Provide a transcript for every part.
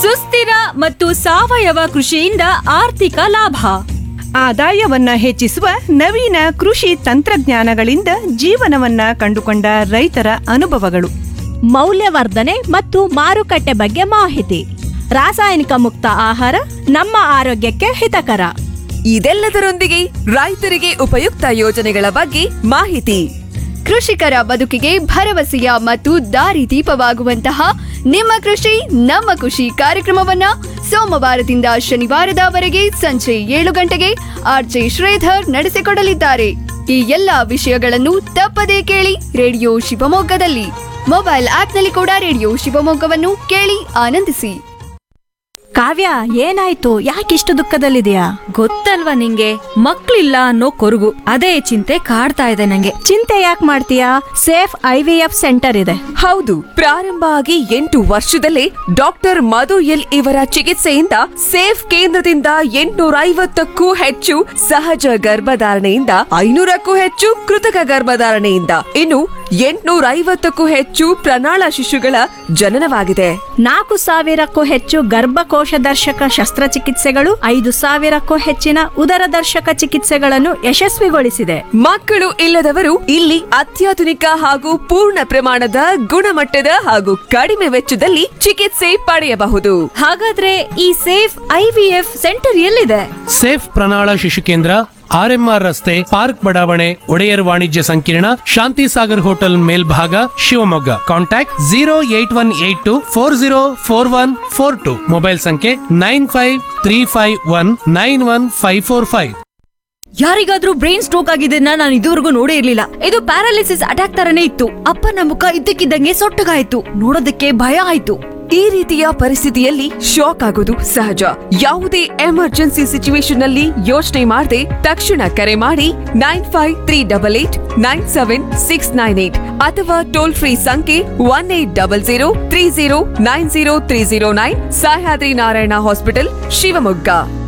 ಸುಸ್ಥಿರ ಮತ್ತು ಸಾವಯವ ಕೃಷಿಯಿಂದ ಆರ್ಥಿಕ ಲಾಭ ಆದಾಯವನ್ನ ಹೆಚ್ಚಿಸುವ ನವೀನ ಕೃಷಿ ತಂತ್ರಜ್ಞಾನಗಳಿಂದ ಜೀವನವನ್ನ ಕಂಡುಕೊಂಡ ರೈತರ ಅನುಭವಗಳು ಮೌಲ್ಯವರ್ಧನೆ ಮತ್ತು ಮಾರುಕಟ್ಟೆ ಬಗ್ಗೆ ಮಾಹಿತಿ ರಾಸಾಯನಿಕ ಮುಕ್ತ ಆಹಾರ ನಮ್ಮ ಆರೋಗ್ಯಕ್ಕೆ ಹಿತಕರ ಇದೆಲ್ಲದರೊಂದಿಗೆ ರೈತರಿಗೆ ಉಪಯುಕ್ತ ಯೋಜನೆಗಳ ಬಗ್ಗೆ ಮಾಹಿತಿ ಕೃಷಿಕರ ಬದುಕಿಗೆ ಭರವಸೆಯ ಮತ್ತು ದಾರಿದೀಪವಾಗುವಂತಹ ನಿಮ್ಮ ಕೃಷಿ ನಮ್ಮ ಖುಷಿ ಕಾರ್ಯಕ್ರಮವನ್ನ ಸೋಮವಾರದಿಂದ ಶನಿವಾರದವರೆಗೆ ಸಂಜೆ ಏಳು ಗಂಟೆಗೆ ಆರ್ಜೆ ಶ್ರೀಧರ್ ನಡೆಸಿಕೊಡಲಿದ್ದಾರೆ ಈ ಎಲ್ಲಾ ವಿಷಯಗಳನ್ನು ತಪ್ಪದೇ ಕೇಳಿ ರೇಡಿಯೋ ಶಿವಮೊಗ್ಗದಲ್ಲಿ ಮೊಬೈಲ್ ಆಪ್ನಲ್ಲಿ ಕೂಡ ರೇಡಿಯೋ ಶಿವಮೊಗ್ಗವನ್ನು ಕೇಳಿ ಆನಂದಿಸಿ ಕಾವ್ಯ ಏನಾಯ್ತು ಯಾಕಿಷ್ಟು ದುಃಖದಲ್ಲಿದೆಯಾ ಗೊತ್ತಲ್ವಾ ನಿಂಗೆ ಮಕ್ಳಿಲ್ಲ ಅನ್ನೋ ಕೊರಗು ಅದೇ ಚಿಂತೆ ಕಾಡ್ತಾ ಇದೆ ನಂಗೆ ಚಿಂತೆ ಯಾಕೆ ಮಾಡ್ತೀಯಾ safe I V F centre ಇದೆ ಹೌದು ಪ್ರಾರಂಭ ಆಗಿ ಎಂಟು ವರ್ಷದಲ್ಲೇ ಡಾಕ್ಟರ್ ಮಧು ಎಲ್ ಇವರ ಚಿಕಿತ್ಸೆಯಿಂದ ಸೇಫ್ ಕೇಂದ್ರದಿಂದ ಎಂಟುನೂರ ಐವತ್ತಕ್ಕೂ ಹೆಚ್ಚು ಸಹಜ ಗರ್ಭಧಾರಣೆಯಿಂದ ಐನೂರಕ್ಕೂ ಹೆಚ್ಚು ಕೃತಕ ಗರ್ಭಧಾರಣೆಯಿಂದ ಇನ್ನು ಎಂಟುನೂರ ಐವತ್ತಕ್ಕೂ ಹೆಚ್ಚು ಪ್ರಣಾಳ ಶಿಶುಗಳ ಜನನವಾಗಿದೆ ನಾಲ್ಕು ಸಾವಿರಕ್ಕೂ ಹೆಚ್ಚು ಗರ್ಭಕೋಶ ದರ್ಶಕ ಶಸ್ತ್ರಚಿಕಿತ್ಸೆಗಳು ಐದು ಸಾವಿರಕ್ಕೂ ಹೆಚ್ಚಿನ ಉದರ ದರ್ಶಕ ಚಿಕಿತ್ಸೆಗಳನ್ನು ಯಶಸ್ವಿಗೊಳಿಸಿದೆ ಮಕ್ಕಳು ಇಲ್ಲದವರು ಇಲ್ಲಿ ಅತ್ಯಾಧುನಿಕ ಹಾಗೂ ಪೂರ್ಣ ಪ್ರಮಾಣದ ಗುಣಮಟ್ಟದ ಹಾಗೂ ಕಡಿಮೆ ವೆಚ್ಚದಲ್ಲಿ ಚಿಕಿತ್ಸೆ ಪಡೆಯಬಹುದು ಹಾಗಾದ್ರೆ ಈ ಸೇಫ್ ಐವಿಎಫ್ ಸೆಂಟರ್ ಎಲ್ಲಿದೆ ಸೇಫ್ ಪ್ರಣಾಳ ಶಿಶು ಕೇಂದ್ರ ಆರ್ಎಂಆರ್ ರಸ್ತೆ ಪಾರ್ಕ್ ಬಡಾವಣೆ ಒಡೆಯರ್ ವಾಣಿಜ್ಯ ಸಂಕೀರ್ಣ ಶಾಂತಿ ಸಾಗರ್ ಹೋಟೆಲ್ ಮೇಲ್ಭಾಗ Shivamogga contact zero eight one eight two four zero four one four two mobile ಸಂಖ್ಯೆ nine five three five one nine one five four five ಯಾರಿಗಾದ್ರೂ ಬ್ರೈನ್ ಸ್ಟ್ರೋಕ್ ಆಗಿದ್ದನ್ನ ನಾನು ಇದುವರೆಗೂ ನೋಡೇ ಇರ್ಲಿಲ್ಲ ಇದು ಪ್ಯಾರಾಲಿಸಿಸ್ ಅಟ್ಯಾಕ್ ತರನೇ ಇತ್ತು ಅಪ್ಪನ ಮುಖ ಇದ್ದಕ್ಕಿದ್ದಂಗೆ ಸೊಟ್ಟಗಾಯ್ತು ನೋಡೋದಕ್ಕೆ ಭಯ ಆಯ್ತು ಈ ರೀತಿಯ ಪರಿಸ್ಥಿತಿಯಲ್ಲಿ ಶಾಕ್ ಆಗೋದು ಸಹಜ ಯಾವುದೇ ಎಮರ್ಜೆನ್ಸಿ ಸಿಚುವೇಶನ್ ಅಲ್ಲಿ ಯೋಚನೆ ಮಾಡದೆ ತಕ್ಷಣ ಕರೆ ಮಾಡಿ nine five three double eight nine seven six nine eight ಅಥವಾ ಟೋಲ್ ಫ್ರೀ ಸಂಖ್ಯೆ one eight double zero three zero nine zero three zero nine Sahyadri Narayana hospital Shivamogga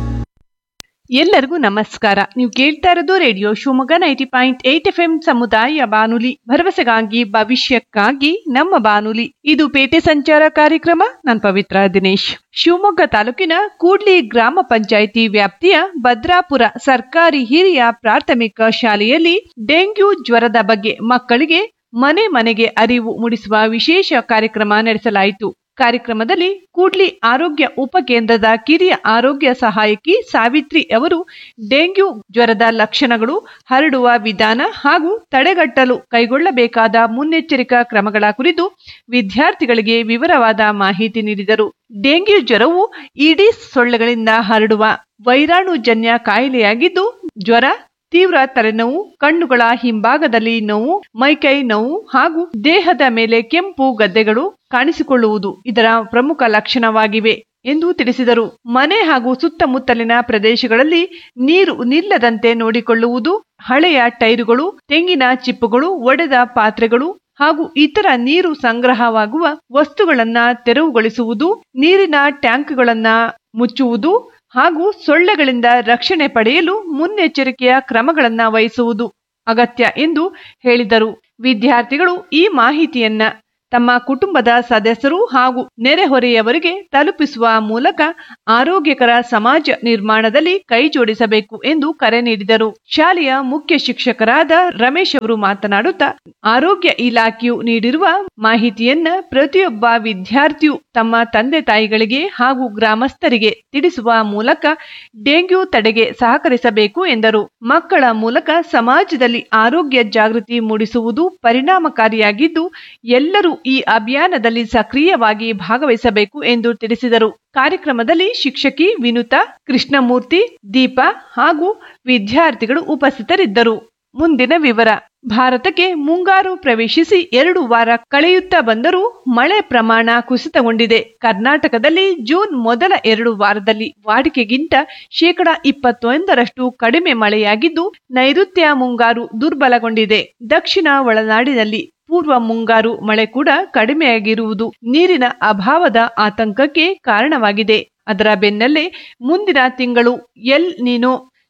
ಎಲ್ಲರಿಗೂ ನಮಸ್ಕಾರ ನೀವು ಕೇಳ್ತಾ ಇರೋದು radio Shivamogga ninety point eight F M ಸಮುದಾಯ ಬಾನುಲಿ ಭರವಸೆಗಾಗಿ ಭವಿಷ್ಯಕ್ಕಾಗಿ ನಮ್ಮ ಬಾನುಲಿ ಇದು ಪೇಟೆ ಸಂಚಾರ ಕಾರ್ಯಕ್ರಮ ನಾನು ಪವಿತ್ರ ದಿನೇಶ್ ಶಿವಮೊಗ್ಗ ತಾಲೂಕಿನ ಕೂಡ್ಲಿ ಗ್ರಾಮ ಪಂಚಾಯಿತಿ ವ್ಯಾಪ್ತಿಯ ಭದ್ರಾಪುರ ಸರ್ಕಾರಿ ಹಿರಿಯ ಪ್ರಾಥಮಿಕ ಶಾಲೆಯಲ್ಲಿ ಡೆಂಗ್ಯೂ ಜ್ವರದ ಬಗ್ಗೆ ಮಕ್ಕಳಿಗೆ ಮನೆ ಮನೆಗೆ ಅರಿವು ಮೂಡಿಸುವ ವಿಶೇಷ ಕಾರ್ಯಕ್ರಮ ನಡೆಸಲಾಯಿತು ಕಾರ್ಯಕ್ರಮದಲ್ಲಿ ಕೂಡ್ಲಿ ಆರೋಗ್ಯ ಉಪಕೇಂದ್ರದ ಕಿರಿಯ ಆರೋಗ್ಯ ಸಹಾಯಕಿ ಸಾವಿತ್ರಿ ಅವರು ಡೆಂಗ್ಯೂ ಜ್ವರದ ಲಕ್ಷಣಗಳು ಹರಡುವ ವಿಧಾನ ಹಾಗೂ ತಡೆಗಟ್ಟಲು ಕೈಗೊಳ್ಳಬೇಕಾದ ಮುನ್ನೆಚ್ಚರಿಕಾ ಕ್ರಮಗಳ ಕುರಿತು ವಿದ್ಯಾರ್ಥಿಗಳಿಗೆ ವಿವರವಾದ ಮಾಹಿತಿ ನೀಡಿದರು ಡೆಂಗ್ಯೂ ಜ್ವರವು ಈಡಿಸ್ ಸೊಳ್ಳೆಗಳಿಂದ ಹರಡುವ ವೈರಾಣುಜನ್ಯ ಕಾಯಿಲೆಯಾಗಿದ್ದು ಜ್ವರ ತೀವ್ರ ತಲೆನೋವು ಕಣ್ಣುಗಳ ಹಿಂಭಾಗದಲ್ಲಿ ನೋವು ಮೈಕೈ ನೋವು ಹಾಗೂ ದೇಹದ ಮೇಲೆ ಕೆಂಪು ಗದ್ದೆಗಳು ಕಾಣಿಸಿಕೊಳ್ಳುವುದು ಇದರ ಪ್ರಮುಖ ಲಕ್ಷಣವಾಗಿವೆ ಎಂದು ತಿಳಿಸಿದರು ಮನೆ ಹಾಗೂ ಸುತ್ತಮುತ್ತಲಿನ ಪ್ರದೇಶಗಳಲ್ಲಿ ನೀರು ನಿಲ್ಲದಂತೆ ನೋಡಿಕೊಳ್ಳುವುದು ಹಳೆಯ ಟೈರುಗಳು ತೆಂಗಿನ ಚಿಪ್ಪುಗಳು ಒಡೆದ ಪಾತ್ರೆಗಳು ಹಾಗೂ ಇತರ ನೀರು ಸಂಗ್ರಹವಾಗುವ ವಸ್ತುಗಳನ್ನ ತೆರವುಗೊಳಿಸುವುದು ನೀರಿನ ಟ್ಯಾಂಕ್ಗಳನ್ನ ಮುಚ್ಚುವುದು ಹಾಗೂ ಸೊಳ್ಳೆಗಳಿಂದ ರಕ್ಷಣೆ ಪಡೆಯಲು ಮುನ್ನೆಚ್ಚರಿಕೆಯ ಕ್ರಮಗಳನ್ನ ವಹಿಸುವುದು ಅಗತ್ಯ ಎಂದು ಹೇಳಿದರು ವಿದ್ಯಾರ್ಥಿಗಳು ಈ ಮಾಹಿತಿಯನ್ನ ತಮ್ಮ ಕುಟುಂಬದ ಸದಸ್ಯರು ಹಾಗೂ ನೆರೆಹೊರೆಯವರಿಗೆ ತಲುಪಿಸುವ ಮೂಲಕ ಆರೋಗ್ಯಕರ ಸಮಾಜ ನಿರ್ಮಾಣದಲ್ಲಿ ಕೈಜೋಡಿಸಬೇಕು ಎಂದು ಕರೆ ನೀಡಿದರು ಶಾಲೆಯ ಮುಖ್ಯ ಶಿಕ್ಷಕರಾದ ರಮೇಶ್ ಅವರು ಮಾತನಾಡುತ್ತಾ ಆರೋಗ್ಯ ಇಲಾಖೆಯು ನೀಡಿರುವ ಮಾಹಿತಿಯನ್ನ ಪ್ರತಿಯೊಬ್ಬ ವಿದ್ಯಾರ್ಥಿಯು ತಮ್ಮ ತಂದೆ ತಾಯಿಗಳಿಗೆ ಹಾಗೂ ಗ್ರಾಮಸ್ಥರಿಗೆ ತಿಳಿಸುವ ಮೂಲಕ ಡೆಂಗ್ಯೂ ತಡೆಗೆ ಸಹಕರಿಸಬೇಕು ಎಂದರು ಮಕ್ಕಳ ಮೂಲಕ ಸಮಾಜದಲ್ಲಿ ಆರೋಗ್ಯ ಜಾಗೃತಿ ಮೂಡಿಸುವುದು ಪರಿಣಾಮಕಾರಿಯಾಗಿದ್ದು ಎಲ್ಲರೂ ಈ ಅಭಿಯಾನದಲ್ಲಿ ಸಕ್ರಿಯವಾಗಿ ಭಾಗವಹಿಸಬೇಕು ಎಂದು ತಿಳಿಸಿದರು ಕಾರ್ಯಕ್ರಮದಲ್ಲಿ ಶಿಕ್ಷಕಿ ವಿನುತಾ ಕೃಷ್ಣಮೂರ್ತಿ ದೀಪಾ ಹಾಗೂ ವಿದ್ಯಾರ್ಥಿಗಳು ಉಪಸ್ಥಿತರಿದ್ದರು ಮುಂದಿನ ವಿವರ ಭಾರತಕ್ಕೆ ಮುಂಗಾರು ಪ್ರವೇಶಿಸಿ ಎರಡು ವಾರ ಕಳೆಯುತ್ತಾ ಬಂದರೂ ಮಳೆ ಪ್ರಮಾಣ ಕುಸಿತಗೊಂಡಿದೆ ಕರ್ನಾಟಕದಲ್ಲಿ ಜೂನ್ ಮೊದಲ ಎರಡು ವಾರದಲ್ಲಿ ವಾಡಿಕೆಗಿಂತ ಶೇಕಡ ಇಪ್ಪತ್ತೊಂದರಷ್ಟು ಕಡಿಮೆ ಮಳೆಯಾಗಿದ್ದು ನೈಋತ್ಯ ಮುಂಗಾರು ದುರ್ಬಲಗೊಂಡಿದೆ ದಕ್ಷಿಣ ಒಳನಾಡಿನಲ್ಲಿ ಪೂರ್ವ ಮುಂಗಾರು ಮಳೆ ಕೂಡ ಕಡಿಮೆಯಾಗಿರುವುದು ನೀರಿನ ಅಭಾವದ ಆತಂಕಕ್ಕೆ ಕಾರಣವಾಗಿದೆ ಅದರ ಬೆನ್ನಲ್ಲೇ ಮುಂದಿನ ತಿಂಗಳು ಎಲ್ ನೀನೋ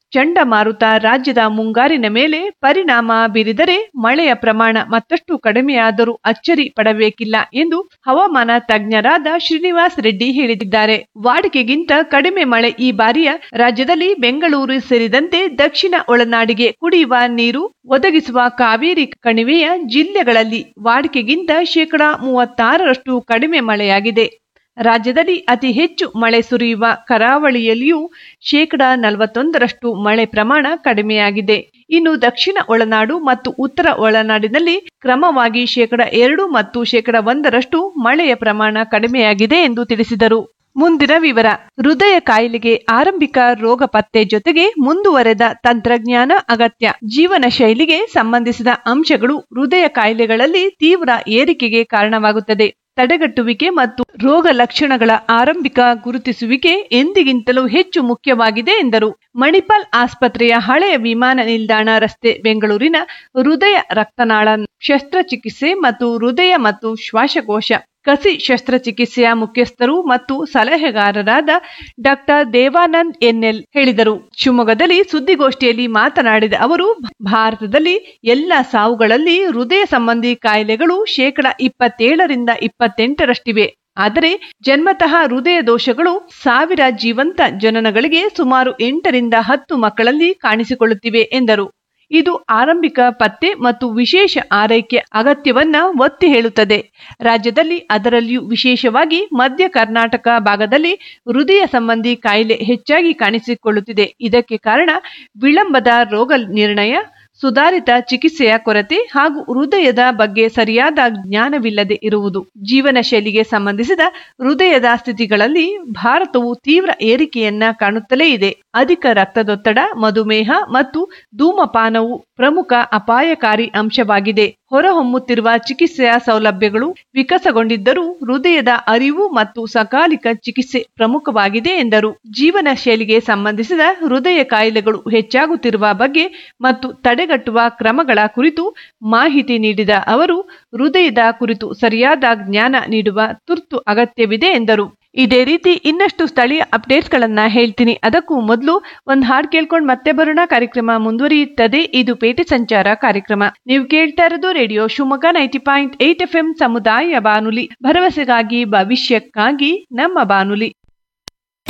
ಚಂಡಮಾರುತ ರಾಜ್ಯದ ಮುಂಗಾರಿನ ಮೇಲೆ ಪರಿಣಾಮ ಬೀರಿದರೆ ಮಳೆಯ ಪ್ರಮಾಣ ಮತ್ತಷ್ಟು ಕಡಿಮೆಯಾದರೂ ಅಚ್ಚರಿ ಪಡಬೇಕಿಲ್ಲ ಎಂದು ಹವಾಮಾನ ತಜ್ಞರಾದ ಶ್ರೀನಿವಾಸ್ ರೆಡ್ಡಿ ಹೇಳಿದ್ದಾರೆ ವಾಡಿಕೆಗಿಂತ ಕಡಿಮೆ ಮಳೆ ಈ ಬಾರಿಯ ರಾಜ್ಯದಲ್ಲಿ ಬೆಂಗಳೂರು ಸೇರಿದಂತೆ ದಕ್ಷಿಣ ಒಳನಾಡಿಗೆ ಕುಡಿಯುವ ನೀರು ಒದಗಿಸುವ ಕಾವೇರಿ ಕಣಿವೆಯ ಜಿಲ್ಲೆಗಳಲ್ಲಿ ವಾಡಿಕೆಗಿಂತ ಶೇಕಡಾ ಮೂವತ್ತಾರರಷ್ಟು ಕಡಿಮೆ ಮಳೆಯಾಗಿದೆ ರಾಜ್ಯದಲ್ಲಿ ಅತಿ ಹೆಚ್ಚು ಮಳೆ ಸುರಿಯುವ ಕರಾವಳಿಯಲ್ಲಿಯೂ ಶೇಕಡಾ ನಲವತ್ತೊಂದರಷ್ಟು ಮಳೆ ಪ್ರಮಾಣ ಕಡಿಮೆಯಾಗಿದೆ ಇನ್ನು ದಕ್ಷಿಣ ಒಳನಾಡು ಮತ್ತು ಉತ್ತರ ಒಳನಾಡಿನಲ್ಲಿ ಕ್ರಮವಾಗಿ ಶೇಕಡ ಎರಡು ಮತ್ತು ಶೇಕಡ ಒಂದರಷ್ಟು ಮಳೆಯ ಪ್ರಮಾಣ ಕಡಿಮೆಯಾಗಿದೆ ಎಂದು ತಿಳಿಸಿದರು ಮುಂದಿನ ವಿವರ ಹೃದಯ ಕಾಯಿಲೆಗೆ ಆರಂಭಿಕ ರೋಗ ಪತ್ತೆ ಜೊತೆಗೆ ಮುಂದುವರೆದ ತಂತ್ರಜ್ಞಾನ ಅಗತ್ಯ ಜೀವನ ಶೈಲಿಗೆ ಸಂಬಂಧಿಸಿದ ಅಂಶಗಳು ಹೃದಯ ಕಾಯಿಲೆಗಳಲ್ಲಿ ತೀವ್ರ ಏರಿಕೆಗೆ ಕಾರಣವಾಗುತ್ತದೆ ತಡೆಗಟ್ಟುವಿಕೆ ಮತ್ತು ರೋಗ ಲಕ್ಷಣಗಳ ಆರಂಭಿಕ ಗುರುತಿಸುವಿಕೆ ಎಂದಿಗಿಂತಲೂ ಹೆಚ್ಚು ಮುಖ್ಯವಾಗಿದೆ ಎಂದರು ಮಣಿಪಾಲ್ ಆಸ್ಪತ್ರೆಯ ಹಳೆಯ ವಿಮಾನ ನಿಲ್ದಾಣ ರಸ್ತೆ ಬೆಂಗಳೂರಿನ ಹೃದಯ ರಕ್ತನಾಳ ಶಸ್ತ್ರಚಿಕಿತ್ಸೆ ಮತ್ತು ಹೃದಯ ಮತ್ತು ಶ್ವಾಸಕೋಶ ಕಸಿ ಶಸ್ತ್ರಚಿಕಿತ್ಸೆಯ ಮುಖ್ಯಸ್ಥರು ಮತ್ತು ಸಲಹೆಗಾರರಾದ ಡಾಕ್ಟರ್ ದೇವಾನಂದ್ ಎನ್ಎಲ್ ಹೇಳಿದರು ಶಿವಮೊಗ್ಗದಲ್ಲಿ ಸುದ್ದಿಗೋಷ್ಠಿಯಲ್ಲಿ ಮಾತನಾಡಿದ ಅವರು ಭಾರತದಲ್ಲಿ ಎಲ್ಲ ಸಾವುಗಳಲ್ಲಿ ಹೃದಯ ಸಂಬಂಧಿ ಕಾಯಿಲೆಗಳು ಶೇಕಡ ಇಪ್ಪತ್ತೇಳರಿಂದ ಇಪ್ಪತ್ತೆಂಟರಷ್ಟಿವೆ ಆದರೆ ಜನ್ಮತಃ ಹೃದಯ ದೋಷಗಳು ಸಾವಿರ ಜೀವಂತ ಜನನಗಳಿಗೆ ಸುಮಾರು ಎಂಟರಿಂದ ಹತ್ತು ಮಕ್ಕಳಲ್ಲಿ ಕಾಣಿಸಿಕೊಳ್ಳುತ್ತಿವೆ ಎಂದರು ಇದು ಆರಂಭಿಕ ಪತ್ತೆ ಮತ್ತು ವಿಶೇಷ ಆರೈಕೆ ಅಗತ್ಯವನ್ನ ಒತ್ತಿ ಹೇಳುತ್ತದೆ ರಾಜ್ಯದಲ್ಲಿ ಅದರಲ್ಲಿಯೂ ವಿಶೇಷವಾಗಿ ಮಧ್ಯ ಕರ್ನಾಟಕ ಭಾಗದಲ್ಲಿ ಹೃದಯ ಸಂಬಂಧಿ ಕಾಯಿಲೆ ಹೆಚ್ಚಾಗಿ ಕಾಣಿಸಿಕೊಳ್ಳುತ್ತಿದೆ ಇದಕ್ಕೆ ಕಾರಣ ವಿಳಂಬದ ರೋಗ ನಿರ್ಣಯ ಸುಧಾರಿತ ಚಿಕಿತ್ಸೆಯ ಕೊರತೆ ಹಾಗೂ ಹೃದಯದ ಬಗ್ಗೆ ಸರಿಯಾದ ಜ್ಞಾನವಿಲ್ಲದೆ ಇರುವುದು ಜೀವನ ಶೈಲಿಗೆ ಸಂಬಂಧಿಸಿದ ಹೃದಯದ ಸ್ಥಿತಿಗಳಲ್ಲಿ ಭಾರತವು ತೀವ್ರ ಏರಿಕೆಯನ್ನ ಕಾಣುತ್ತಲೇ ಇದೆ ಅಧಿಕ ರಕ್ತದೊತ್ತಡ ಮಧುಮೇಹ ಮತ್ತು ಧೂಮಪಾನವು ಪ್ರಮುಖ ಅಪಾಯಕಾರಿ ಅಂಶವಾಗಿದೆ ಹೊರಹೊಮ್ಮುತ್ತಿರುವ ಚಿಕಿತ್ಸೆಯ ಸೌಲಭ್ಯಗಳು ವಿಕಸಗೊಂಡಿದ್ದರೂ ಹೃದಯದ ಅರಿವು ಮತ್ತು ಸಕಾಲಿಕ ಚಿಕಿತ್ಸೆ ಪ್ರಮುಖವಾಗಿದೆ ಎಂದರು ಜೀವನ ಶೈಲಿಗೆ ಸಂಬಂಧಿಸಿದ ಹೃದಯ ಕಾಯಿಲೆಗಳು ಹೆಚ್ಚಾಗುತ್ತಿರುವ ಬಗ್ಗೆ ಮತ್ತು ತಡೆಗಟ್ಟುವ ಕ್ರಮಗಳ ಕುರಿತು ಮಾಹಿತಿ ನೀಡಿದ ಅವರು ಹೃದಯದ ಕುರಿತು ಸರಿಯಾದ ಜ್ಞಾನ ನೀಡುವ ತುರ್ತು ಅಗತ್ಯವಿದೆ ಎಂದರು ಇದೇ ರೀತಿ ಇನ್ನಷ್ಟು ಸ್ಥಳೀಯ ಅಪ್ಡೇಟ್ಸ್ಗಳನ್ನ ಹೇಳ್ತೀನಿ ಅದಕ್ಕೂ ಮೊದಲು ಒಂದ್ ಹಾಡ್ ಕೇಳ್ಕೊಂಡು ಮತ್ತೆ ಬರೋಣ ಕಾರ್ಯಕ್ರಮ ಮುಂದುವರಿಯುತ್ತದೆ ಇದು ಪೇಟೆ ಸಂಚಾರ ಕಾರ್ಯಕ್ರಮ ನೀವು ಕೇಳ್ತಾ ಇರೋದು radio Shivamogga ninety point eight F M ಸಮುದಾಯ ಬಾನುಲಿ ಭರವಸೆಗಾಗಿ ಭವಿಷ್ಯಕ್ಕಾಗಿ ನಮ್ಮ ಬಾನುಲಿ